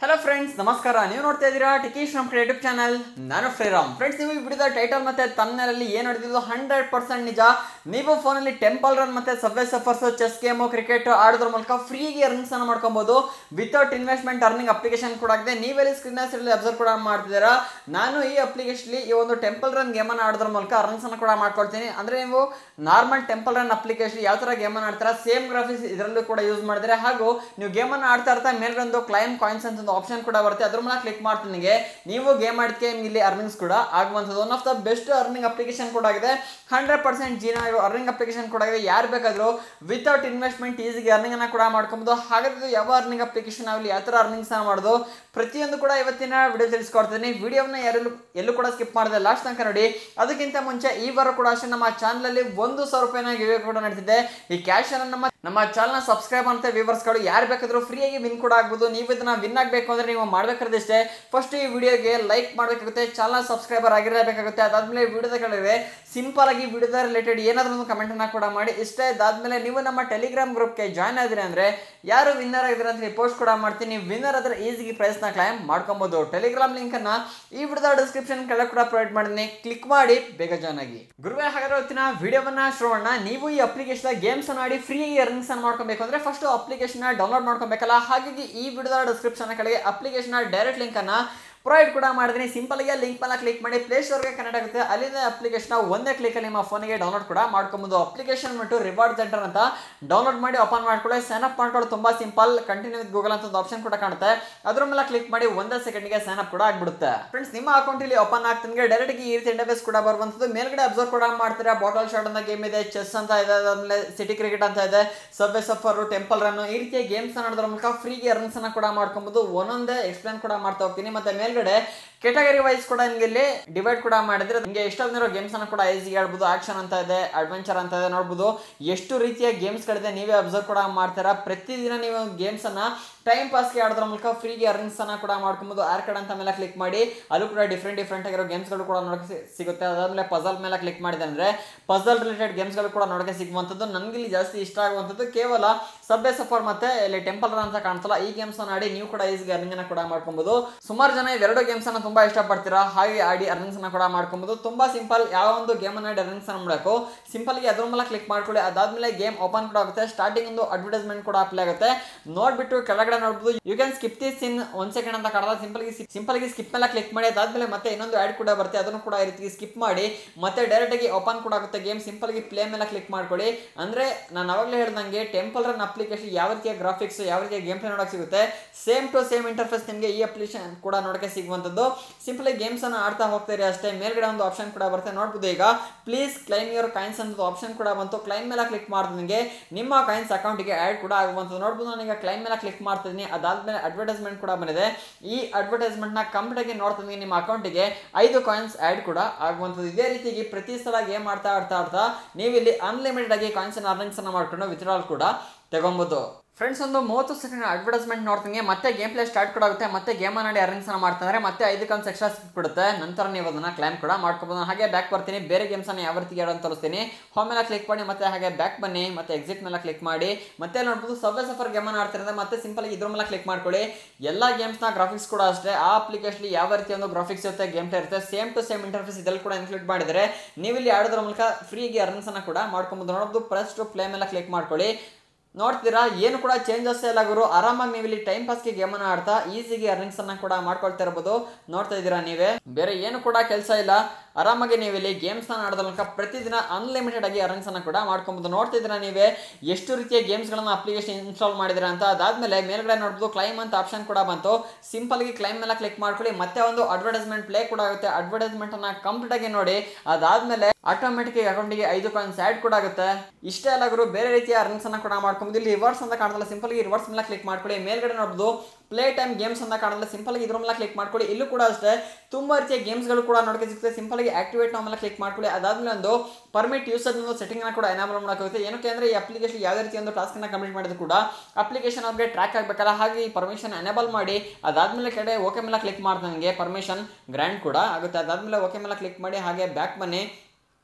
hello friends ನಮಸ್ಕಾರ ನೀವು ನೋಡ್ತಾ ಇದ್ದೀರಾ ಟಿಕೇಶ್ ನಮ್ಮ ಯೂಟ್ಯೂಬ್ ಚಾನಲ್ ನಾನು ಫ್ರೀರಾಮ್ ಫ್ರೆಂಡ್ಸ್ ನೀವು ಬಿಡಿದ ಟೈಟಲ್ ಮತ್ತೆ ತಮ್ಮನಲ್ಲಿ ಏನು ನೋಡ್ತಿದ್ದು ಹಂಡ್ರೆಡ್ ಪರ್ಸೆಂಟ್ ನಿಜ ನೀವು ಫೋನಲ್ಲಿ ಟೆಂಪಲ್ ರನ್ ಮತ್ತೆ subway surfers chess game cricket ಆಡೋದ್ರ ಮೂಲಕ ಫ್ರೀಗೆ ಅರ್ನಿಂಗ್ಸ್ ಅನ್ನು ಮಾಡ್ಕೊಬಹುದು ವಿತೌಟ್ ಇನ್ವೆಸ್ಟ್ಮೆಂಟ್ ಅರ್ನಿಂಗ್ ಅಪ್ಲಿಕೇಶನ್ ಕೂಡ ಆಗಿದೆ ನೀವೆಲ್ಲಿ ಸ್ಕ್ರೀನ್ ಅಬ್ಸರ್ವ್ ಕೂಡ ಮಾಡ್ತಿದ್ದೀರಾ ನಾನು ಈ ಅಪ್ಲಿಕೇಶನ್ ಈ ಒಂದು ಟೆಂಪಲ್ ರನ್ ಗೇಮನ್ನು ಆಡೋದ್ರ ಮೂಲಕ ಅರ್ನಿಂಗ್ಸ್ ಅನ್ನು ಕೂಡ ಮಾಡ್ಕೊಳ್ತೀನಿ ಅಂದ್ರೆ ನೀವು ನಾರ್ಮಲ್ ಟೆಂಪಲ್ ರನ್ ಅಪ್ಲಿಕೇಶನ್ ಯಾವ ತರ ಗೇಮನ್ನು ಆಡ್ತಾರ ಸೇಮ್ ಗ್ರಾಫಿಕ್ಸ್ ಇದರಲ್ಲೂ ಕೂಡ ಯೂಸ್ ಮಾಡಿದ್ರೆ ಹಾಗೂ ನೀವು ಗೇಮನ್ನು ಆಡ್ತಾ ಇರ್ತಾ ಮೇಲ್ಗಡೆ ಕ್ಲೈಮ್ ಕಾಯಿನ್ಸ್ ಅಂತ ಒಂದು ಆಪ್ಷನ್ ಕೂಡ ಬರುತ್ತೆ ಅದ್ರ ಮೇಲೆ ಕ್ಲಿಕ್ ಮಾಡ್ತೀನಿ ನಿಮಗೆ ನೀವು ಗೇಮ್ ಆಡಿಕೆ ಇಲ್ಲಿ ಅರ್ನಿಂಗ್ಸ್ ಕೂಡ ಆಗುವಂಥದ್ದು one of the best earning application ಕೂಡ ಆಗಿದೆ ಹಂಡ್ರೆಡ್ ಪರ್ಸೆಂಟ್ ಜೀನ ಅರ್ನಿಂಗ್ ಅಪ್ಲಿಕೇಶನ್ ಕೂಡ ಆಗಿದೆ ಯಾರು ಬೇಕಾದರೂ ವಿತೌಟ್ ಇನ್ವೆಸ್ಟ್ಮೆಂಟ್ ಈಸಿಗೆ ಅರ್ನಿಂಗ್ ಅನ್ನ ಕೂಡ ಮಾಡ್ಕೊಬೋದು ಹಾಗಾದ್ರೆ ಇದು ಯಾವ ಅರ್ನಿಂಗ್ ಅಪ್ಲಿಕೇಶನ್ ಆಗಲಿ ಯಾವ ಥರ ಅರ್ನಿಂಗ್ಸ್ ಮಾಡೋದು ಪ್ರತಿಯೊಂದು ಕೂಡ ಇವತ್ತಿನ ವಿಡಿಯೋ ತಿಳಿಸ್ಕೊಡ್ತೀನಿ ವಿಡಿಯೋನ ಯಾರು ಎಲ್ಲೂ ಕೂಡ ಸ್ಕಿಪ್ ಮಾಡಿದೆ ಲಾಸ್ಟ್ ತನಕ ನೋಡಿ ಅದಕ್ಕಿಂತ ಮುಂಚೆ ಈ ವಾರ ಕೂಡ ಅಷ್ಟೇ ನಮ್ಮ ಚಾನಲಲ್ಲಿ ಒಂದು ಸಾವಿರ ರೂಪಾಯಿನ ಗಿವೆ ಕೂಡ ನಡೀತಿದೆ ಈ ಕ್ಯಾಶ್ ಅನ್ನು ನಮ್ಮ ನಮ್ಮ ಚಾನಲ್ನ ಸಬ್ಸ್ಕ್ರೈಬ್ ಅಂತ ವ್ಯೂವರ್ಸ್ಗಳು ಯಾರು ಬೇಕಾದರೂ ಫ್ರೀಯಾಗಿ ವಿನ್ ಕೂಡ ಆಗ್ಬೋದು ನೀವು ಇದನ್ನ ವಿನ್ ಆಗಬೇಕು ಅಂದ್ರೆ ನೀವು ಮಾಡಬೇಕಾದ್ರೆ ಫಸ್ಟ್ ಈ ವಿಡಿಯೋಗೆ ಲೈಕ್ ಮಾಡಬೇಕಾಗುತ್ತೆ ಚಾನಲ್ ಸಬ್ಸ್ಕ್ರೈಬರ್ ಆಗಿರಬೇಕಾಗುತ್ತೆ ಅದಾದ್ಮೇಲೆ ವಿಡಿಯೋದ ಕೆಳಗೆ ಸಿಂಪಲ್ ಆಗಿ ವಿಡಿಯೋದ ರಿಲೇಟೆಡ್ ಏನಾದರೂ ಒಂದು ಕಮೆಂಟ್ ಅನ್ನ ಕೂಡ ಮಾಡಿ ಇಷ್ಟ ಇದಾದ್ಮೇಲೆ ನೀವು ನಮ್ಮ ಟೆಲಿಗ್ರಾಮ್ ಗ್ರೂಪ್ಗೆ ಜಾಯ್ನ್ ಆಗಿದ್ರೆ ಅಂದ್ರೆ ಯಾರು ವಿನ್ನರ್ ಆಗಿದ್ರೆ ಅಂತ ಪೋಸ್ಟ್ ಕೂಡ ಮಾಡ್ತೀನಿ ವಿನ್ನರ್ ಆದ್ರೆ ಈಸಿಗೆ ಪ್ರೈಸ್ ನ ಕ್ಲೈಮ್ ಮಾಡ್ಕೊಬಹುದು ಟೆಲಿಗ್ರಾಮ್ ಲಿಂಕ್ ಅನ್ನ ಈ ವಿಡಿಯೋದ ಡಿಸ್ಕ್ರಿಪ್ಷನ್ ಕೆಳಗೆ ಕೂಡ ಪ್ರೊವೈಡ್ ಮಾಡಿದ್ದೀನಿ ಕ್ಲಿಕ್ ಮಾಡಿ ಬೇಗ ಜಾಯ್ನ್ ಆಗಿ ಗುರುವೇ ಹಾಗಾದ್ರೆ ಇವತ್ತಿನ ವಿಡಿಯೋವನ್ನ ಶ್ರವಣ ನೀವು ಈ ಅಪ್ಲಿಕೇಶನ್ ಗೇಮ್ಸ್ ಅನ್ನ ಆಡಿ ಫ್ರೀ ಅರ್ನಿಂಗ್ಸ್ ಅನ್ನ ಮಾಡ್ಕೊಬೇಕು ಅಂದ್ರೆ ಫಸ್ಟ್ ಅಪ್ಲಿಕೇಶನ್ ಡೌನ್ಲೋಡ್ ಮಾಡ್ಕೊಬೇಕಲ್ಲ ಹಾಗಾಗಿ ಈ ವಿಡಿಯೋದ ಡಿಸ್ಕ್ರಿಪ್ಷನ್ ಕೆಳಗೆ ಅಪ್ಲಿಕೇಶನ್ ಡೈರೆಕ್ಟ್ ಲಿಂಕ್ ಅನ್ನ ಪ್ರೊವೈಡ್ ಕೂಡ ಮಾಡಿದ್ದೀನಿ ಸಿಂಪಲ್ ಆಗಿ ಲಿಂಕ್ ಮೇಲೆ ಕ್ಲಿಕ್ ಮಾಡಿ ಪ್ಲೇ ಸ್ಟೋರ್ಗೆ ಕನೆಕ್ಟ್ ಆಗುತ್ತೆ ಅಲ್ಲಿಂದ ಅಪ್ಲಿಕೇಶನ್ ಒಂದೇ ಕ್ಲಿಕ್ ಅಲ್ಲಿ ನಿಮ್ಮ ಫೋನಿಗೆ ಡೌನ್ಲೋಡ್ ಕೂಡ ಮಾಡ್ಕೊಬೋದು ಅಪ್ಲಿಕೇಶನ್ ಬಿಟ್ಟು ರಿವಾರ್ಡ್ ಸೆಂಟರ್ ಅಂತ ಡೌನ್ಲೋಡ್ ಮಾಡಿ ಓಪನ್ ಮಾಡ್ಕೊಳ್ಳಿ ಸೈನ್ ಅಪ್ ಮಾಡ್ಕೊಳ್ಳೋದು ತುಂಬಾ ಸಿಂಪಲ್ ಕಂಟಿನ್ಯೂ ವಿತ್ ಗೂಗಲ್ ಅಂತ ಒಂದು ಆಪ್ಷನ್ ಕೂಡ ಕಾಣುತ್ತೆ ಅದ್ರ ಮೇಲೆ ಕ್ಲಿಕ್ ಮಾಡಿ ಒಂದೇ ಸೆಕೆಂಡ್ಗೆ ಸೈನ್ ಅಪ್ ಕೂಡ ಆಗ್ಬಿಡುತ್ತೆ ಫ್ರೆಂಡ್ಸ್ ನಿಮ್ಮ ಅಕೌಂಟ್ ಇಲ್ಲಿ ಓಪನ್ ಆಗ್ತಂಗೆ ಡೈರೆಕ್ಟ್ ಈ ರೀತಿ ಇಂಟರ್ಫೇಸ್ ಕೂಡ ಬರುವಂತದ್ದು ಮೇಲ್ಗಡೆ ಅಬ್ಸರ್ವ್ ಕೂಡ ಮಾಡ್ತೀರಾ ಬಾಟಲ್ ಶಾಟ್ ಅಂತ ಗೇಮ್ ಇದೆ ಚೆಸ್ ಅಂತ ಇದೆ ಅದಾದ್ಮೇಲೆ ಸಿಟಿ ಕ್ರಿಕೆಟ್ ಅಂತ ಇದೆ ಸಬ್ವೆ ಸಫರ್ ಟೆಂಪಲ್ ರನ್ ಈ ರೀತಿಯ ಗೇಮ್ಸ್ ಆಡೋದ್ರ ಮೂಲಕ ಫ್ರೀಗೆ ಅರ್ನ್ಸ್ ಅನ್ನ ಕೂಡ ಮಾಡ್ಕೊಬಹುದು ಒಂದೊಂದೇ ಎಕ್ಸ್ಪ್ಲೇನ್ ಕೂಡ ಮಾಡ್ತಾ ಹೋಗ್ತೀನಿ ಮತ್ತೆ ಮೇಲ್ಗಡೆ ಕೆಟಗರಿ ವೈಸ್ ಕೂಡ ನಿಮಗೆ ಇಲ್ಲಿ ಡಿವೈಡ್ ಕೂಡ ಮಾಡಿದ್ರೆ ನಿಮಗೆ ಎಷ್ಟು ಬಂದಿರೋ ಗೇಮ್ಸ್ ಅನ್ನ ಕೂಡ ಈಸಿಗೆ ಆಡ್ಬೋದು ಆಕ್ಷನ್ ಅಂತ ಇದೆ ಅಡ್ವೆಂಚರ್ ಅಂತ ಇದೆ ನೋಡ್ಬೋದು ಎಷ್ಟು ರೀತಿಯ ಗೇಮ್ಸ್ ಗಳಿದೆ ನೀವೇ ಅಬ್ಸರ್ವ್ ಕೂಡ ಮಾಡ್ತೀರಾ ಪ್ರತಿದಿನ ನೀವು ಗೇಮ್ಸ್ ಅನ್ನ ಟೈಮ್ ಪಾಸ್ಗೆ ಆಡೋದ್ರ ಮೂಲಕ ಫ್ರೀಗೆ ಅರ್ನಿಂಗ್ಸ್ ಅನ್ನ ಕೂಡ ಮಾಡ್ಕೊಬೋದು ಆರ್ ಕಾರ್ಡ್ ಅಂತ ಮೇಲೆ ಕ್ಲಿಕ್ ಮಾಡಿ ಅಲ್ಲೂ ಕೂಡ ಡಿಫ್ರೆಂಟ್ ಡಿಫ್ರೆಂಟ್ ಆಗಿರೋ ಗೇಮ್ಸ್ ಗಳು ಕೂಡ ನೋಡಕ್ಕೆ ಸಿ- ಸಿಗುತ್ತೆ ಅದಾದ್ಮೇಲೆ ಪಜಲ್ ಮೇಲೆ ಕ್ಲಿಕ್ ಮಾಡಿದೆ ಅಂದ್ರೆ ಪಜಲ್ ರಿಲೇಟೆಡ್ ಗೇಮ್ಸ್ ಗಳು ಕೂಡ ನೋಡಕ್ಕೆ ಸಿಗುವಂಥದ್ದು ನನಗೆ ಇಲ್ಲಿ ಜಾಸ್ತಿ ಇಷ್ಟ ಆಗುವಂಥದ್ದು ಕೇವಲ ಸಬ್ವೆ ಸಫರ್ ಮತ್ತೆ ಇಲ್ಲಿ ಟೆಂಪಲ್ ರನ್ ಅಂತ ಕಾಣ್ತಲ್ಲ ಈ ಗೇಮ್ಸ್ ಅನ್ನ ಆಡಿ ನೀವು ಕೂಡ ಈಸಿಗೆ ಅರ್ನಿಂಗ್ ಅನ್ನ ಕೂಡ ಮಾಡ್ಕೊಬಹುದು ಸುಮಾರು ಜನ ಇವೆರಡು ಗೇಮ್ಸ್ ಅನ್ನ ತುಂಬಾ ಇಷ್ಟಪಡ್ತೀರಾ ಹಾಗೆ ಆಡಿ ಅರ್ನಿಂಗ್ಸ್ ಅನ್ನ ಕೂಡ ಮಾಡ್ಕೊಬಹುದು ತುಂಬಾ ಸಿಂಪಲ್ ಯಾವ ಒಂದು ಗೇಮ್ ಅನ್ನ ಆಡಿ ಅರ್ನಿಂಗ್ಸ್ ಅನ್ನ ಮಾಡಬೇಕು ಸಿಂಪಲ್ ಗೆ ಅದ್ರ ಮೇಲೆ ಕ್ಲಿಕ್ ಮಾಡ್ಕೊಳ್ಳಿ ಅದಾದ್ಮೇಲೆ ಗೇಮ್ ಓಪನ್ ಕೂಡ ಆಗುತ್ತೆ ಸ್ಟಾರ್ಟಿಂಗ್ ಒಂದು ಅಡ್ವರ್ಟೈಸ್ಮೆಂಟ್ ಕೂಡ ಅಪ್ಲೈ ಆಗುತ್ತೆ ನೋಡ್ಬಿಟ್ಟು ಕೆಳಗಡೆ ನೋಡ್ಬೋದು you can skip this in one second ಅಂತ ಕಾಣಲ್ಲ ಸಿಂಪಲ್ ಸಿಂಪಲ್ ಆಗಿ ಸ್ಕಿಪ್ ಮೇಲೆ ಕ್ಲಿಕ್ ಮಾಡಿ ಅದಾದ್ಮೇಲೆ ಮತ್ತೆ ಇನ್ನೊಂದು ಆಡ್ ಕೂಡ ಬರುತ್ತೆ ಅದನ್ನು ಕೂಡ ಈ ರೀತಿ ಸ್ಕಿಪ್ ಮಾಡಿ ಮತ್ತೆ ಡೈರೆಕ್ಟ್ ಆಗಿ ಓಪನ್ ಕೂಡ ಆಗುತ್ತೆ ಗೇಮ್ ಸಿಂಪಲ್ ಆಗಿ ಪ್ಲೇ ಮೇಲೆ ಕ್ಲಿಕ್ ಮಾಡ್ಕೊಳ್ಳಿ ಅಂದ್ರೆ ನಾನು ಅವಾಗಲೇ ಹೇಳ್ದಂಗೆ ಟೆಂಪಲ್ ರನ್ ಅಪ್ಲಿಕೇಶನ್ ಯಾವ ರೀತಿಯ ಗ್ರಾಫಿಕ್ಸ್ ಯಾವ ರೀತಿಯ ಗೇಮ್ ಪ್ಲೇ ನೋಡಕ್ಕೆ ಸಿಗುತ್ತೆ ಸೇಮ್ ಟು ಸೇಮ್ ಇಂಟರ್ಫೇಸ್ ನಿಮಗೆ ಈ ಅಪ್ಲಿಕೇಶನ್ ಕೂಡ ನೋಡಕ್ಕೆ ಸಿಗುವಂಥದ್ದು ಸಿಂಪಲ್ ಆಗಿ ಗೇಮ್ಸ್ ಅನ್ನು ಆಡ್ತಾ ಹೋಗ್ತೀರಿ ಅಷ್ಟೇ ಮೇಲ್ಗಡೆ ಒಂದು ಆಪ್ಷನ್ ಕೂಡ ಬರುತ್ತೆ ನೋಡ್ಬೋದು ಈಗ ಪ್ಲೀಸ್ ಕ್ಲೈಮ್ ಯುವರ್ ಕಾಯಿನ್ಸ್ ಅಂತ ಆಪ್ಷನ್ ಕೂಡ ಬಂತು ಕ್ಲೈಮ್ ಮೇಲೆ ಕ್ಲಿಕ್ ಮಾಡಿದಂಗೆ ನಿಮ್ಮ ಕಾಯಿನ್ಸ್ ಅಕೌಂಟಿಗೆ ಆ್ಯಡ್ ಕೂಡ ಆಗುವಂಥದ್ದು ನೋಡ್ಬೋದು ನಾನೀಗ ಕ್ಲೈಮ್ ಮೇಲೆ ಕ್ಲಿಕ್ ಮಾಡ್ತಿದ್ದೀನಿ ಅದಾದ್ಮೇಲೆ ಅಡ್ವರ್ಟೈಸ್ಮೆಂಟ್ ಕೂಡ ಬಂದಿದೆ ಈ ಅಡ್ವರ್ಟೈಸ್ಮೆಂಟ್ನ ಕಂಪ್ಲೀಟ್ ಆಗಿ ನೋಡ್ತಿದ್ದೀನಿ ನಿಮ್ಮ ಅಕೌಂಟಿಗೆ ಐದು ಕಾಯಿನ್ಸ್ ಆ್ಯಡ್ ಕೂಡ ಆಗುವಂಥದ್ದು ಇದೇ ರೀತಿಯಾಗಿ ಪ್ರತಿ ಸಲ ಗೇಮ್ ಆಡ್ತಾ ಆಡ್ತಾ ಆಡ್ತಾ ನೀವು ಇಲ್ಲಿ ಅನ್ಲಿಮಿಟೆಡ್ ಆಗಿ ಕಾಯಿನ್ಸ್ ಅರ್ನಿಂಗ್ಸ್ ಅನ್ನ ಮಾಡ್ಕೊಂಡು ವಿತ್ಡ್ರಾಲ್ ಕೂಡ ತಗೊಬೋದು ಫ್ರೆಂಡ್ಸ್ ಒಂದು ಮೂವತ್ತು ಸೆಕೆಂಡ್ ಅಡ್ವರ್ಟೈಸ್ಮೆಂಟ್ ನೋಡ್ತೀನಿ ಮತ್ತೆ ಗೇಮ್ ಪ್ಲೇ ಸ್ಟಾರ್ಟ್ ಕೂಡ ಆಗುತ್ತೆ ಮತ್ತೆ ಗೇಮ್ ಆಡಿ ಅರೇಂಜ್ ಮಾಡ್ತಾರೆ ಮತ್ತೆ ಐದು ಕಾನ್ಸ್ ಎಕ್ಸ್ಟ್ರಾ ಸಿಕ್ಬಿಡುತ್ತೆ ನಂತರ ನೀವು ಅದನ್ನ ಕ್ಲೈಮ್ ಕೂಡ ಮಾಡ್ಕೋಬಹುದು ಹಾಗೆ ಬ್ಯಾಕ್ ಬರ್ತೀನಿ ಬೇರೆ ಗೇಮ್ಸ್ ಅನ್ನ ಯಾವ ರೀತಿ ಆಡೋದು ತೋರಿಸ್ತೀನಿ ಹೋಮ್ ಮೇಲೆ ಕ್ಲಿಕ್ ಮಾಡಿ ಮತ್ತೆ ಹಾಗೆ ಬ್ಯಾಕ್ ಬನ್ನಿ ಮತ್ತೆ ಎಕ್ಸಿಟ್ ಮೇಲೆ ಕ್ಲಿಕ್ ಮಾಡಿ ಮತ್ತೆ ನೋಡ್ಬೋದು ಸಬ್ವೆ ಸಫರ್ ಗೇಮ್ ಅನ್ನ ಆಡ್ತಿರೋದು ಮತ್ತೆ ಸಿಂಪಲ್ ಇದ್ರ ಮೇಲೆ ಕ್ಲಿಕ್ ಮಾಡ್ಕೊಳ್ಳಿ ಎಲ್ಲ ಗೇಮ್ಸ್ನ ಗ್ರಾಫಿಕ್ಸ್ ಕೂಡ ಅಷ್ಟೇ ಆ ಅಪ್ಲಿಕೇಶನ್ ಯಾವ ರೀತಿ ಒಂದು ಗ್ರಾಫಿಕ್ಸ್ ಇರುತ್ತೆ ಗೇಮ್ ಪ್ಲೇ ಇರುತ್ತೆ ಸೇಮ್ ಟು ಸೇಮ್ ಇಂಟರ್ಫೇಸ್ ಇದ್ರಲ್ಲಿ ಕೂಡ ಇನ್ಕ್ಲೂಡ್ ಮಾಡಿದರೆ ನೀವು ಇಲ್ಲಿ ಆಡೋದ್ರ ಮೂಲಕ ಫ್ರೀಗೆ ಅರ್ನ್ಸ್ ಅನ್ನ ಕೂಡ ಮಾಡ್ಕೊಬೋದು ನೋಡೋದು ಪ್ರೆಸ್ ಟು ಪ್ಲೇ ಮೇಲೆ ಕ್ಲಿಕ್ ಮಾಡ್ಕೊಳ್ಳಿ ನೋಡ್ತೀರಾ ಏನು ಕೂಡ ಚೇಂಜಸ್ ಇಲ್ಲ ಗುರು ಆರಾಮಾಗಿ ನೀವು ಇಲ್ಲಿ ಟೈಮ್ ಪಾಸ್ಗೆ ಗೇಮನ್ನು ಆಡ್ತಾ ಈಸಿಗೆ ಅರ್ನಿಂಗ್ಸ್ ಅನ್ನ ಕೂಡ ಮಾಡ್ಕೊಳ್ತಾ ಇರ್ಬೋದು ನೋಡ್ತಾ ಇದ್ದೀರಾ ನೀವೇ ಬೇರೆ ಏನು ಕೂಡ ಕೆಲಸ ಇಲ್ಲ ಆರಾಮಾಗಿ ನೀವು ಇಲ್ಲಿ ಗೇಮ್ಸ್ ಅನ್ನ ಆಡೋದ್ರ ಮೂಲಕ ಪ್ರತಿದಿನ ಅನ್ಲಿಮಿಟೆಡ್ ಆಗಿ ಅರ್ನಿಂಗ್ಸ್ ಅನ್ನ ಕೂಡ ಮಾಡ್ಕೊಬೋದು ನೋಡ್ತಾ ಇದ್ದೀರಾ ನೀವೇ ಎಷ್ಟು ರೀತಿಯ ಗೇಮ್ಸ್ಗಳನ್ನ ಅಪ್ಲಿಕೇಶನ್ ಇನ್ಸ್ಟಾಲ್ ಮಾಡಿದಿರ ಅಂತ ಅದಾದ್ಮೇಲೆ ಮೇಲ್ಗಡೆ ನೋಡ್ಬೋದು ಕ್ಲೈಮ್ ಅಂತ ಆಪ್ಷನ್ ಕೂಡ ಬಂತು ಸಿಂಪಲ್ ಆಗಿ ಕ್ಲೈಮ್ ಮೇಲೆ ಕ್ಲಿಕ್ ಮಾಡ್ಕೊಳ್ಳಿ ಮತ್ತೆ ಒಂದು ಅಡ್ವರ್ಟೈಸ್ಮೆಂಟ್ ಪ್ಲೇ ಕೂಡ ಆಗುತ್ತೆ ಅಡ್ವರ್ಟೈಸ್ಮೆಂಟ್ ಅನ್ನ ಕಂಪ್ಲೀಟ್ ಆಗಿ ನೋಡಿ ಅದಾದ್ಮೇಲೆ ಆಟೋಮೆಟಿಕ್ ಅಕೌಂಟಿಗೆ ಐದು ಕಾಯಿನ್ಸ್ ಆ್ಯಡ್ ಕೂಡ ಆಗುತ್ತೆ ಇಷ್ಟೇ ಅಲ್ಲ ಗುರು ಬೇರೆ ರೀತಿಯ ಅರ್ನಿಂಗ್ಸ್ ಅನ್ನ ಕೂಡ ಮಾಡ್ಕೊಬೋದು ಇಲ್ಲಿ ರಿವರ್ಸ್ ಅಂತ ಕಾಣಲ್ಲ ಸಿಂಪಲ್ ಆಗಿ ರಿವರ್ಸ್ ಮೇಲೆ ಕ್ಲಿಕ್ ಮಾಡ್ಕೊಳ್ಳಿ ಮೇಲ್ಗಡೆ ನೋಡ್ಬೋದು ಪ್ಲೇ ಟೈಮ್ ಗೇಮ್ಸ್ ಅಂತ ಕಾಣಲ್ಲ ಸಿಂಪಲ್ ಆಗಿ ಇದ್ರ ಮೇಲೆ ಕ್ಲಿಕ್ ಮಾಡ್ಕೊಳ್ಳಿ ಇಲ್ಲೂ ಕೂಡ ಅಷ್ಟೇ ತುಂಬಾ ರೀತಿಯ ಗೇಮ್ಸ್ಗಳು ಕೂಡ ನೋಡಕ್ಕೆ ಸಿಗ್ತದೆ ಸಿಂಪಲ್ ಆಗಿ ಆಕ್ಟಿವೇಟ್ ನಾವು ಮೇಲೆ ಕ್ಲಿಕ್ ಮಾಡ್ಕೊಳ್ಳಿ ಅದಾದ್ಮೇಲೆ ಒಂದು ಪರ್ಮಿಟ್ ಯೂಸರ್ ಒಂದು ಸೆಟ್ಟಿಂಗ್ ಕೂಡ ಎನಾಬಲ್ ಮಾಡೋಕ್ಕಾಗುತ್ತೆ ಏನಕ್ಕೆ ಅಂದ್ರೆ ಈ ಅಪ್ಲಿಕೇಶನ್ ಯಾವುದೇ ರೀತಿ ಒಂದು ಟಾಸ್ಕ್ ಅನ್ನ ಕಂಪ್ಲೀಟ್ ಮಾಡಿದ್ರು ಕೂಡ ಅಪ್ಲಿಕೇಶನ್ ಅವ್ರಿಗೆ ಟ್ರ್ಯಾಕ್ ಆಗಬೇಕಲ್ಲ ಹಾಗೆ ಈ ಪರ್ಮಿಷನ್ ಎನೇಬಲ್ ಮಾಡಿ ಅದಾದ್ಮೇಲೆ ಕಡೆ ಓಕೆ ಮೇಲೆ ಕ್ಲಿಕ್ ಮಾಡ್ದಂಗೆ ಪರ್ಮಿಷನ್ ಗ್ರ್ಯಾಂಡ್ ಕೂಡ ಆಗುತ್ತೆ ಅದಾದ್ಮೇಲೆ ಓಕೆ ಮೇಲೆ ಕ್ಲಿಕ್ ಮಾಡಿ ಹಾಗೆ ಬ್ಯಾಕ್ ಬನ್ನಿ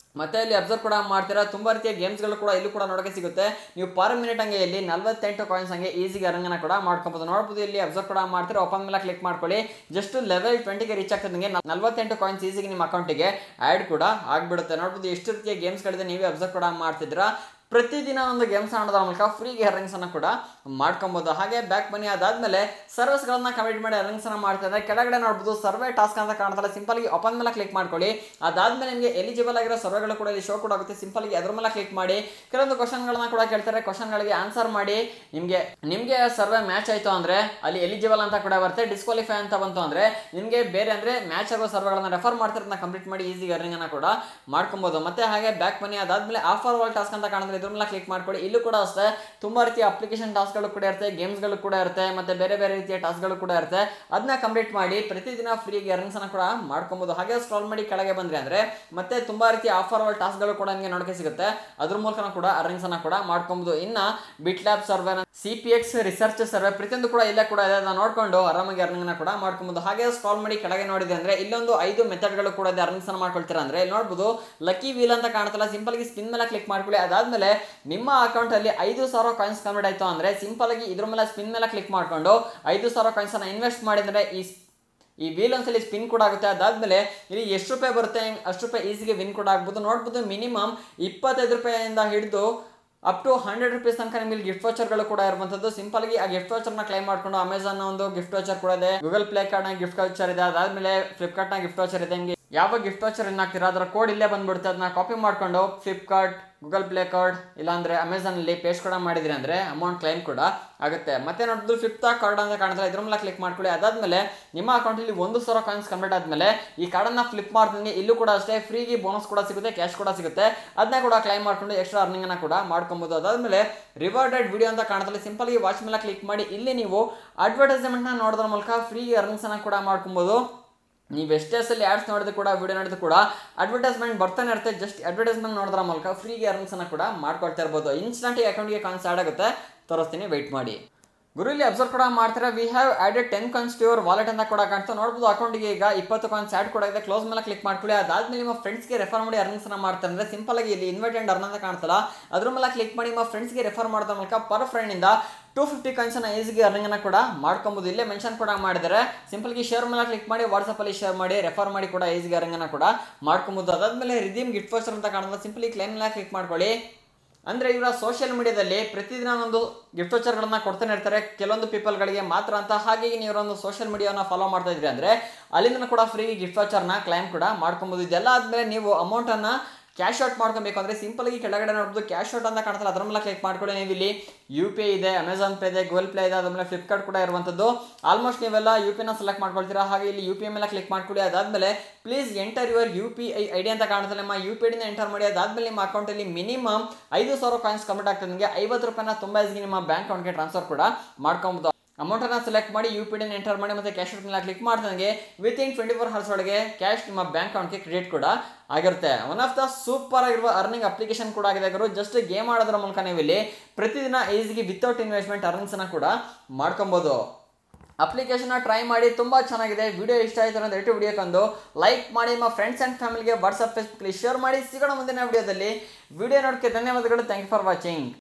ಮತ್ತೆ ಇಲ್ಲಿ ಅಬ್ಸರ್ವ್ ಕೂಡ ಮಾಡ್ತೀರಾ ತುಂಬಾ ರೀತಿಯ ಗೇಮ್ಸ್ಗಳು ಕೂಡ ಇಲ್ಲೂ ಕೂಡ ನೋಡೋಕೆ ಸಿಗುತ್ತೆ ನೀವು ಪರ್ ಮಿನಿಟ್ ಹಂಗೆ ಇಲ್ಲಿ ನಲ್ವತ್ತೆಂಟು ಕಾಯಿನ್ಸ್ ಹಂಗೆ ಈಸಿಗೆ ಅರಂಗನ ಕೂಡ ಮಾಡ್ಕೊಬೋದು ನೋಡ್ಬೋದು ಇಲ್ಲಿ ಅಬ್ಸರ್ವ್ ಕೂಡ ಮಾಡ್ತೀರಾ ಓಪನ್ ಮೇಲೆ ಕ್ಲಿಕ್ ಮಾಡ್ಕೊಳ್ಳಿ ಜಸ್ಟ್ ಲೆವೆಲ್ ಟ್ವೆಂಟಿಗೆ ರೀಚ್ ಆಗ್ತದೆ ನಿಮಗೆ ನಲ್ವತ್ತೆಂಟು ಕಾಯಿನ್ಸ್ ಈಸಿಗೆ ನಿಮ್ಮ ಅಕೌಂಟಿಗೆ ಆ್ಯಡ್ ಕೂಡ ಆಗ್ಬಿಡುತ್ತೆ ನೋಡ್ಬೋದು ಎಷ್ಟು ರೀತಿಯ ಗೇಮ್ಸ್ಗಳಿದೆ ನೀವೇ ಅಬ್ಸರ್ವ್ ಕೂಡ ಮಾಡ್ತಿದ್ದೀರಾ ಪ್ರತಿದಿನ ಒಂದು ಗೇಮ್ಸ್ ಆಡೋದ್ರ ಮೂಲಕ ಫ್ರೀಗೆ ಅರ್ನಿಂಗ್ಸ್ ಅನ್ನ ಕೂಡ ಮಾಡ್ಕೊಬೋದು ಹಾಗೆ ಬ್ಯಾಕ್ ಬನ್ನಿ ಅದಾದ್ಮೇಲೆ ಸರ್ವಿಸ್ಗಳನ್ನ ಕಂಪ್ಲೀಟ್ ಮಾಡಿ ಅರ್ನಿಂಗ್ಸ್ ಅನ್ನ ಮಾಡ್ತಿದ್ರೆ ಕೆಳಗಡೆ ನೋಡ್ಬೋದು ಸರ್ವೆ ಟಾಸ್ಕ್ ಅಂತ ಕಾಣ್ತಲ್ಲ ಸಿಂಪಲ್ ಆಗಿ ಓಪನ್ ಮೇಲೆ ಕ್ಲಿಕ್ ಮಾಡ್ಕೊಳ್ಳಿ ಅದಾದ್ಮೇಲೆ ನಿಮಗೆ ಎಲಿಜಿಬಲ್ ಆಗಿರೋ ಸರ್ವೆಗಳು ಕೂಡ ಇಲ್ಲಿ ಶೋ ಕೂಡ ಆಗುತ್ತೆ ಸಿಂಪಲ್ ಆಗಿ ಅದ್ರ ಮೇಲೆ ಕ್ಲಿಕ್ ಮಾಡಿ ಕೆಲವೊಂದು ಕ್ವಶನ್ಗಳನ್ನ ಕೂಡ ಕೇಳ್ತಾರೆ ಕ್ವಶನ್ಗಳಿಗೆ ಆನ್ಸರ್ ಮಾಡಿ ನಿಮಗೆ ನಿಮಗೆ ಸರ್ವೆ ಮ್ಯಾಚ್ ಆಯ್ತು ಅಂದ್ರೆ ಅಲ್ಲಿ ಎಲಿಜಿಬಲ್ ಅಂತ ಕೂಡ ಬರುತ್ತೆ ಡಿಸ್ಕ್ವಾಲಿಫೈ ಅಂತ ಬಂತು ಅಂದ್ರೆ ನಿಮಗೆ ಬೇರೆ ಅಂದ್ರೆ ಮ್ಯಾಚ್ ಆಗೋ ಸರ್ವೆಗಳನ್ನ ರೆಫರ್ ಮಾಡ್ತಿರೋದನ್ನ ಕಂಪ್ಲೀಟ್ ಮಾಡಿ ಈಸಿ ಅರ್ನಿಂಗ್ ಅನ್ನ ಕೂಡ ಮಾಡ್ಕೊಬೋದು ಮತ್ತೆ ಹಾಗೆ ಬ್ಯಾಕ್ ಬನ್ನಿ ಅದಾದ್ಮೇಲೆ ಆಫರ್ ವಾಲ್ ಟಾಸ್ಕ್ ಅಂತ ಕಾಣಿದ್ರೆ ಇದ್ರ ಮೇಲೆ ಕ್ಲಿಕ್ ಮಾಡ್ಕೊಳ್ಳಿ ಇಲ್ಲೂ ಕೂಡ ಅಷ್ಟೇ ತುಂಬಾ ರೀತಿಯ ಅಪ್ಲಿಕೇಶನ್ ಟಾಸ್ಕ್ಗಳು ಕೂಡ ಇರುತ್ತೆ ಗೇಮ್ಸ್ಗಳು ಕೂಡ ಇರುತ್ತೆ ಮತ್ತೆ ಬೇರೆ ಬೇರೆ ರೀತಿಯ ಟಾಸ್ಕ್ಗಳು ಕೂಡ ಇರುತ್ತೆ ಅದನ್ನ ಕಂಪ್ಲೀಟ್ ಮಾಡಿ ಪ್ರತಿದಿನ ಫ್ರೀಗೆ ಅರ್ನಿಂಗ್ಸ್ ಅನ್ನ ಕೂಡ ಮಾಡ್ಕೊಬೋದು ಹಾಗೆ ಸ್ಕ್ರಾಲ್ ಮಾಡಿ ಕೆಳಗೆ ಬಂದ್ರೆ ಅಂದ್ರೆ ಮತ್ತೆ ತುಂಬಾ ರೀತಿಯ ಆಫರ್ ವಾಲ್ ಟಾಸ್ಕ್ಗಳು ಕೂಡ ನಿಮಗೆ ನೋಡಕ್ಕೆ ಸಿಗುತ್ತೆ ಅದ್ರ ಮೂಲಕ ಕೂಡ ಅರ್ನಿಂಗ್ಸ್ ಅನ್ನ ಕೂಡ ಮಾಡ್ಕೊಬೋದು ಇನ್ನ bit lab survey C P X research survey ಪ್ರತಿಯೊಂದು ಕೂಡ ಇಲ್ಲೇ ಕೂಡ ಇದೆ ಅದನ್ನ ನೋಡ್ಕೊಂಡು ಆರಾಮಾಗಿ ಅರ್ನಿಂಗ್ ನ ಕೂಡ ಮಾಡ್ಕೊಬೋದು ಹಾಗೆ ಸ್ಕ್ರಾಲ್ ಮಾಡಿ ಕೆಳಗೆ ನೋಡಿದೆ ಅಂದ್ರೆ ಇಲ್ಲೊಂದು ಐದು ಮೆಥಡ್ಗಳು ಕೂಡ ಇದೆ ಅರ್ನಿಂಗ್ಸ್ ಅನ್ನ ಮಾಡ್ಕೊಳ್ತೀರಾ ಅಂದ್ರೆ ಇಲ್ಲಿ ನೋಡ್ಬೋದು ಲಕ್ಕಿ ವೀಲ್ ಅಂತ ಕಾಣುತ್ತಲ್ಲ ಸಿಂಪಲ್ ಆಗಿ ಸ್ಪಿನ್ ಮೇಲೆ ಕ್ಲಿಕ್ ಮಾಡ್ಕೊಳ್ಳಿ ಅದಾದ್ಮೇಲೆ ನಿಮ್ಮ ಅಕೌಂಟ್ ಅಲ್ಲಿ ಐದು ಸಾವಿರ ಕಾಯಿನ್ಸ್ ಕಂಪ್ಲೀಟ್ ಆಯ್ತು ಅಂದ್ರೆ ಸಿಂಪಲ್ ಆಗಿ ಇದ್ರ ಮೇಲೆ ಸ್ಪಿನ್ ಮೇಲೆ ಕ್ಲಿಕ್ ಮಾಡ್ಕೊಂಡು ಐದು ಸಾವಿರ ಕಾಯಿನ್ಸ್ ಅನ್ನ ಇನ್ವೆಸ್ಟ್ ಮಾಡಿದ್ರೆ ಈ ಈ ವೀಲ್ ಒಂದ್ಸಲಿ ಸ್ಪಿನ್ ಕೂಡ ಆಗುತ್ತೆ ಅದಾದ್ಮೇಲೆ ಇಲ್ಲಿ ಎಷ್ಟು ರೂಪಾಯಿ ಬರುತ್ತೆ ಅಷ್ಟು ರೂಪಾಯಿ ಈಸಿಗೆ ವಿನ್ ಕೂಡ ಆಗ್ಬೋದು ನೋಡ್ಬೋದು ಮಿನಿಮಮ್ ಇಪ್ಪತ್ತೈದು ರೂಪಾಯಿಯಿಂದ ಹಿಡಿದು ಅಪ್ ಟು ಹಂಡ್ರೆಡ್ ರುಪೀಸ್ ತನಕ ನಿಮಗೆ ಗಿಫ್ಟ್ ವೋಚರ್ಗಳು ಕೂಡ ಇರುವಂಥದ್ದು ಸಿಂಪಲ್ ಆಗಿ ಆ ಗಿಫ್ಟ್ ವೋಚರ್ನ ಕ್ಲೈಮ್ ಮಾಡ್ಕೊಂಡು ಅಮೆಝಾನ್ ಒಂದು ಗಿಫ್ಟ್ ವೋಚರ್ ಕೂಡ ಇದೆ ಗೂಗಲ್ ಪ್ಲೇ ಕಾರ್ಡ್ನ ಗಿಫ್ಟ್ ವೋಚರ್ ಇದೆ ಅದಾದ್ಮೇಲೆ ಫ್ಲಿಪ್ಕಾರ್ಟ್ನ ಗಿಫ್ಟ್ ವೋಚರ್ ಇದೆ ನಿಮಗೆ ಯಾವ ಗಿಫ್ಟ್ ವೋಚರ್ ಏನ್ ಹಾಕ್ತೀರಾ ಅದರ ಕೋಡ್ ಇಲ್ಲೇ ಬಂದ್ಬಿಡುತ್ತೆ ಅದನ್ನ ಕಾಪಿ ಮಾಡ್ಕೊಂಡು ಫ್ಲಿಪ್ಕಾರ್ಟ್ ಗೂಗಲ್ ಪ್ಲೇ ಕಾರ್ಡ್ ಇಲ್ಲಾಂದ್ರೆ ಅಮೆಝಾನ್ ಅಲ್ಲಿ ಪೇಸ್ಟ್ ಕೂಡ ಮಾಡಿದ್ರಿ ಅಂದ್ರೆ ಅಮೌಂಟ್ ಕ್ಲೈಮ್ ಕೂಡ ಆಗುತ್ತೆ ಮತ್ತೆ ನೋಡಿದ್ರು ಫಿಫ್ತ್ ಕಾರ್ಡ್ ಅಂತ ಕಾಣ್ತಾರೆ ಇದ್ರ ಮೇಲೆ ಕ್ಲಿಕ್ ಮಾಡ್ಕೊಳ್ಳಿ ಅದಾದ್ಮೇಲೆ ನಿಮ್ಮ ಅಕೌಂಟ್ ಅಲ್ಲಿ ಒಂದು ಸಾವಿರ ಕಾಯಿನ್ಸ್ ಕಂಪ್ಲೀಟ್ ಆದ್ಮೇಲೆ ಈ ಕಾರ್ಡನ್ನ ಫ್ಲಿಪ್ ಮಾಡ್ತೀನಿ ಇಲ್ಲೂ ಕೂಡ ಅಷ್ಟೇ ಫ್ರೀಗೆ ಬೋನಸ್ ಕೂಡ ಸಿಗುತ್ತೆ ಕ್ಯಾಶ್ ಕೂಡ ಸಿಗುತ್ತೆ ಅದನ್ನ ಕೂಡ ಕ್ಲೈಮ್ ಮಾಡ್ಕೊಂಡು ಎಕ್ಸ್ಟ್ರಾ ಅರ್ನಿಂಗ್ ಅನ್ನ ಕೂಡ ಮಾಡ್ಕೊಬಹುದು ಅದಾದ್ಮೇಲೆ ರಿವಾರ್ಡೆಡ್ ವಿಡಿಯೋ ಅಂತ ಕಾಣ್ತಲ್ಲ ಸಿಂಪಲ್ ಆಗಿ ವಾಚ್ ಮೇಲೆ ಕ್ಲಿಕ್ ಮಾಡಿ ಇಲ್ಲಿ ನೀವು ಅಡ್ವರ್ಟೈಸ್ಮೆಂಟ್ ನ ನೋಡೋದ್ರ ಮೂಲಕ ಫ್ರೀ ಅರ್ನಿಂಗ್ಸ್ ಅನ್ನ ಕೂಡ ಮಾಡ್ಕೊಬಹುದು ನೀವು ಎಷ್ಟೇ ಸಲ ಆಡ್ಸ್ ನೋಡಿದ್ರು ಕೂಡ ವಿಡಿಯೋ ನೋಡಿದ್ರು ಕೂಡ ಅಡ್ವರ್ಟೈಸ್ಮೆಂಟ್ ಬರ್ತಾನೆ ಇರುತ್ತೆ ಜಸ್ಟ್ ಅಡ್ವರ್ಟೈಸ್ಮೆಂಟ್ ನೋಡೋದ್ರ ಮೂಲಕ ಫ್ರೀಗೆ ಅರ್ನಿಂಗ್ಸ್ ಅನ್ನ ಕೂಡ ಮಾಡ್ಕೊಳ್ತಾ ಇರ್ಬೋದು ಇನ್ಸ್ಟಂಟ್ ಅಕೌಂಟ್ಗೆ ಕಾನ್ಸ್ ಆಡ್ ಆಗುತ್ತೆ ತೋರಿಸ್ತೀನಿ ವೆಯ್ಟ್ ಮಾಡಿ ಗುರು ಇಲ್ಲಿ ಅಬ್ಸರ್ವ್ ಕೂಡ ಮಾಡ್ತಾರೆ we have added ten coins to your wallet ಅಂತ ಕೂಡ ಕಾಣ್ತಾ ನೋಡ್ಬೋದು ಅಕೌಂಟ್ಗೆ ಈಗ ಇಪ್ಪತ್ತು ಕಾನ್ಸ್ ಆಡ್ ಕೂಡ ಇದೆ ಕ್ಲೋಸ್ ಮೇಲೆ ಕ್ಲಿಕ್ ಮಾಡ್ಕೊಳ್ಳಿ ಅದಾದ್ಮೇಲೆ ನಿಮ್ಮ ಫ್ರೆಂಡ್ಸ್ಗೆ ರೆಫರ್ ಮಾಡಿ ಅರ್ನಿಂಗ್ಸ್ ಅನ್ನ ಮಾಡ್ತಾರೆ ಅಂದ್ರೆ ಸಿಂಪಲ್ ಆಗಿ ಇಲ್ಲಿ ಇನ್ವೈಟ್ ಅಂಡ್ ಅರ್ನ್ ಅಂತ ಕಾಣ್ತಲ್ಲ ಅದ್ರ ಮೇಲೆ ಕ್ಲಿಕ್ ಮಾಡಿ ನಿಮ್ಮ ಫ್ರೆಂಡ್ಸ್ಗೆ ರೆಫರ್ ಮಾಡೋದ್ರ ಮೂಲಕ ಪರ್ ಫ್ರೆಂಡ್ ಇಂದ ಟೂ ಫಿಫ್ಟಿ ಕಾಯಿನ್ಸ್ ಅನ್ನ ಈಸಿಗೆ ಅರ್ನಿಂಗ್ ಅನ್ನ ಕೂಡ ಮಾಡ್ಕೊಬಹುದು ಇಲ್ಲೇ ಮೆನ್ಷನ್ ಕೂಡ ಮಾಡಿದರೆ ಸಿಂಪಲ್ ಗಿ ಶೇರ್ ಮೇಲೆ ಕ್ಲಿಕ್ ಮಾಡಿ ವಾಟ್ಸ್ಆಪ್ ಅಲ್ಲಿ ಶೇರ್ ಮಾಡಿ ರೆಫರ್ ಮಾಡಿ ಕೂಡ ಈಸಿಗೆ ಅರ್ನಿಂಗ್ ಅನ್ನ ಕೂಡ ಮಾಡ್ಕೊಬಹುದು ಅದಾದ್ಮೇಲೆ ರಿದೀಮ್ ಗಿಫ್ಟ್ ವೋಚರ್ ಅಂತ ಕಾಣುತ್ತೆ ಸಿಂಪಲಿ ಕ್ಲೈಮ್ ಮೇಲೆ ಕ್ಲಿಕ್ ಮಾಡ್ಕೊಳ್ಳಿ ಅಂದ್ರೆ ಇವರ ಸೋಷಿಯಲ್ ಮೀಡಿಯಾದಲ್ಲಿ ಪ್ರತಿದಿನ ಒಂದು ಗಿಫ್ಟ್ ವೋಚರ್ಗಳನ್ನ ಕೊಡ್ತಾನೆ ಇರ್ತಾರೆ ಕೆಲವೊಂದು ಪೀಪಲ್ಗಳಿಗೆ ಮಾತ್ರ ಅಂತ ಹಾಗೆ ನೀವು ಒಂದು ಸೋಷಿಯಲ್ ಮೀಡಿಯಾನ ಫಾಲೋ ಮಾಡ್ತಾ ಇದ್ರಿ ಅಂದ್ರೆ ಅಲ್ಲಿಂದ ಕೂಡ ಫ್ರೀ ಗಿಫ್ಟ್ ವೋಚರ್ನ ಕ್ಲೈಮ್ ಕೂಡ ಮಾಡ್ಕೊಬಹುದು ಇದೆಲ್ಲ ಆದ್ಮೇಲೆ ನೀವು ಅಮೌಂಟ್ ಅನ್ನ ಕ್ಯಾಶ್ ಔಟ್ ಮಾಡ್ಕೊಬೇಕು ಅಂದ್ರೆ ಸಿಂಪಲ್ ಆಗಿ ಕೆಳಗಡೆ ನೋಡ್ಬೋದು ಕ್ಯಾಶ್ ಔಟ್ ಅಂತ ಕಾಣ್ತಲ್ಲ ಅದ್ರ ಮೇಲೆ ಕ್ಲಿಕ್ ಮಾಡ್ಕೊಳ್ಳಿ ನೀವು ಇಲ್ಲಿ ಯು ಪಿ ಐ ಇದೆ ಅಮೆಝಾನ್ ಪೇ ಇದೆ ಗೂಗಲ್ ಪ್ಲೇ ಇದೆ ಅದ್ರ ಮೇಲೆ ಫ್ಲಿಪ್ಕಾರ್ಟ್ ಕೂಡ ಇರುವಂಥದ್ದು ಆಲ್ಮೋಸ್ಟ್ ನೀವೆಲ್ಲ ಯು ಪಿ ನ ಸೆಲೆಕ್ಟ್ ಮಾಡ್ಕೊಳ್ತೀರಾ ಹಾಗೆ ಇಲ್ಲಿ ಯು ಪಿ ಐ ಮೇಲೆ ಕ್ಲಿಕ್ ಮಾಡ್ಕೊಳ್ಳಿ ಅದಾದ್ಮೇಲೆ please enter your U P I ID ಅಂತ ಕಾಣುತ್ತಲ್ಲ ನಿಮ್ಮ ಯು ಪಿ ಐಡಿನ ಎಂಟರ್ ಮಾಡಿ ಅದಾದ್ಮೇಲೆ ನಿಮ್ಮ ಅಕೌಂಟಲ್ಲಿ ಮಿನಿಮಮ್ ಐದು ಸಾವಿರ ಕಾಯಿನ್ಸ್ ಕಂಪ್ಲೀಟ್ ಆಗ್ತದೆ ನಿಮಗೆ ಐವತ್ತು ರೂಪಾಯಿನ ತುಂಬ ಈಸಿಗೆ ನಿಮ್ಮ ಬ್ಯಾಂಕ್ ಅಕೌಂಟ್ಗೆ ಟ್ರಾನ್ಸ್ಫರ್ ಕೂಡ ಮಾಡ್ಕೊಬೋದು ಅಮೌಂಟನ್ನು ಸೆಲೆಕ್ಟ್ ಮಾಡಿ ಯು ಪಿ ಡಿನ ಎಂಟರ್ ಮಾಡಿ ಮತ್ತೆ ಕ್ಯಾಶ್ ಮೇಲೆ ಕ್ಲಿಕ್ ಮಾಡ್ದಂಗೆ within twenty four hours ಒಳಗೆ ಕ್ಯಾಶ್ ನಿಮ್ಮ ಬ್ಯಾಂಕ್ ಅಕೌಂಟ್ಗೆ ಕ್ರೆಡಿಟ್ ಕೂಡ ಆಗಿರುತ್ತೆ ಒನ್ ಆಫ್ ದ ಸೂಪರ್ ಆಗಿರುವ ಅರ್ನಿಂಗ್ ಅಪ್ಲಿಕೇಶನ್ ಕೂಡ ಆಗಿದೆ ಗುರು ಜಸ್ಟ್ ಗೇಮ್ ಆಡೋದ್ರ ಮೂಲಕ ನೀವು ಇಲ್ಲಿ ಪ್ರತಿದಿನ ಈಸಿಗೆ ವಿತೌಟ್ ಇನ್ವೆಸ್ಟ್ಮೆಂಟ್ ಅರ್ನಿಂಗ್ಸನ್ನು ಕೂಡ ಮಾಡ್ಕೊಬೋದು ಅಪ್ಲಿಕೇಶನ್ ಟ್ರೈ ಮಾಡಿ ತುಂಬ ಚೆನ್ನಾಗಿದೆ ವಿಡಿಯೋ ಇಷ್ಟ ಆಯಿತು ಅನ್ನೋದು ದಯವಿಟ್ಟು ವಿಡಿಯೋಕ್ಕೊಂದು ಲೈಕ್ ಮಾಡಿ ನಿಮ್ಮ ಫ್ರೆಂಡ್ಸ್ ಆ್ಯಂಡ್ ಫ್ಯಾಮಿಲಿಗೆ ವಾಟ್ಸಪ್ ಫೇಸ್ಬುಕ್ಕಲ್ಲಿ ಶೇರ್ ಮಾಡಿ ಸಿಗೋಣ ಮುಂದಿನ ವಿಡಿಯೋದಲ್ಲಿ ವಿಡಿಯೋ ನೋಡೋಕ್ಕೆ ಧನ್ಯವಾದಗಳು ಥ್ಯಾಂಕ್ ಯು ಫಾರ್ ವಾಚಿಂಗ್